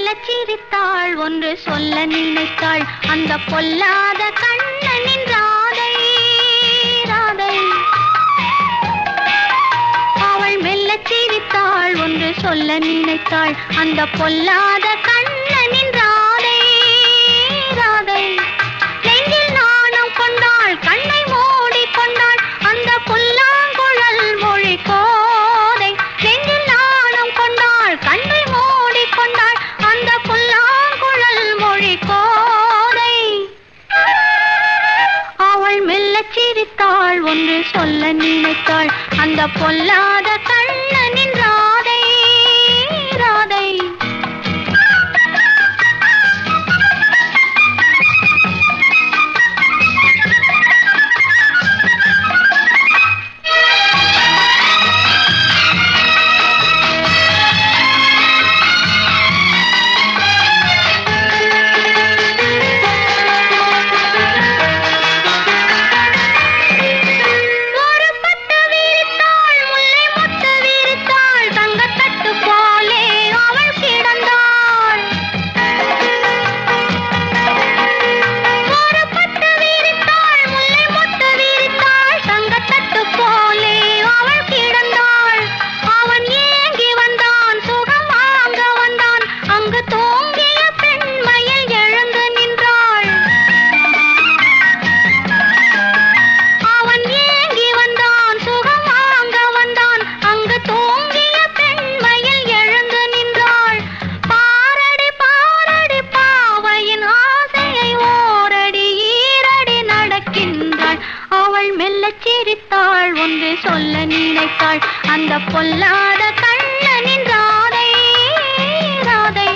மெல்லச் சிரித்தாள் ஒன்று சொல்ல நினைத்தாள் அந்த பொல்லாத கண்ணனின் ராதை ராதை அவள் மெல்லச் சிரித்தாள் ஒன்று சொல்ல நினைத்தாள் அந்த பொல்லாத கண்ணனின் ராதை ராதை நெஞ்சில் நாணம் கொண்டாள் கண்ணை மூடிக் கொண்டாள் அந்த புல்லாங்குழல் மொழி கோதை நெஞ்சில் நாணம் கொண்டாள் கண்ணை மூடிக் கொண்டாள் அந்த புல்லாங்குழல் மொழி கோதை அவள் மெல்லச் சிரித்தாள் ஒன்று சொல்ல நினைத்தாள் அந்த பொல்லாத கண்ணனின் ராதை ராதை ஒரு பட்டு விரித்தாள் முல்லை முட்டு விரித்தாள் தங்கத்தட்டு போலே அவள் கிடந்தாள் ஒரு பட்டு விரித்தாள் முல்லை முட்டு விரித்தாள் தங்கத்தட்டு போலே அவள் கிடந்தாள் அவன் ஏங்கி வந்தான் சுகம் வாங்க வந்தான் அங்கு தூங்கிய பெண்மையில் எழுந்து நின்றாள் அவன் ஏங்கி வந்தான் சுகம் வாங்க வந்தான் அங்கு தூங்கிய பெண்மையில் எழுந்து நின்றாள் பாரடி பாரடி பாவையின் ஆசையை ஓரடி ஈரடி நடக்கின்றாள் அவள் மெல்லச் சிரித்தாள் ஒன்று சொல்ல நினைத்தாள் அந்த பொல்லாத கண்ணனின் ராதை ராதை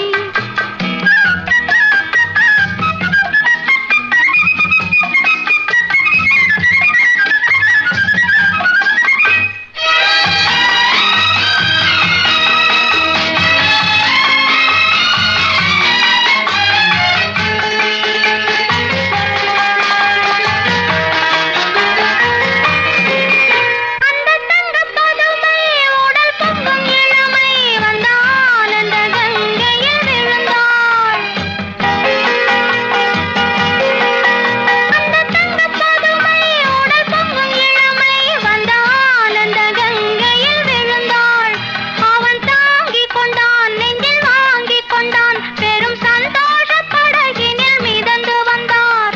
அந்த தங்கப் பதுமை உடல் பொங்கும் இளமை வந்த ஆனந்த கங்கையில் விழுந்தாள். அந்த தங்கப் பதுமை உடல் பொங்கும் இளமை வந்த ஆனந்த கங்கையில் விழுந்தாள். அவன் தாங்கிக் கொண்டான் நெஞ்சில் வாங்கிக் கொண்டான் பெரும் சந்தோஷப் படகினில் மிதந்து வந்தார்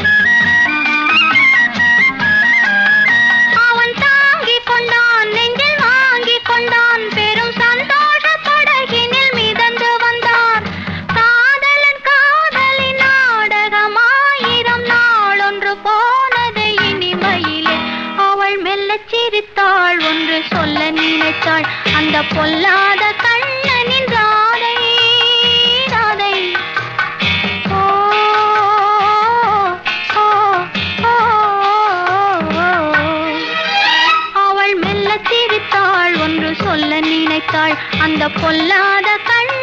அவன் தாங்கிக் கொண்டான் நெஞ்சில் வாங்கிக் கொண்டான் பெரும் சந்தோஷ படகினில் மிதந்து வந்தார் காதலன் காதலின் நாடகம் ஆயிரம் நாளொன்று போனது இனிமையிலே அவள் மெல்லச் சிரித்தாள் ஒன்று சொல்ல நினைத்தாள் அந்த பொல்லாத கண்ணனின் ராதை ராதை ஓ ஓ ஓ ஓ அவள் மெல்ல சிரித்தாள் ஒன்று சொல்ல நினைத்தாள் அந்த பொல்லாத கண்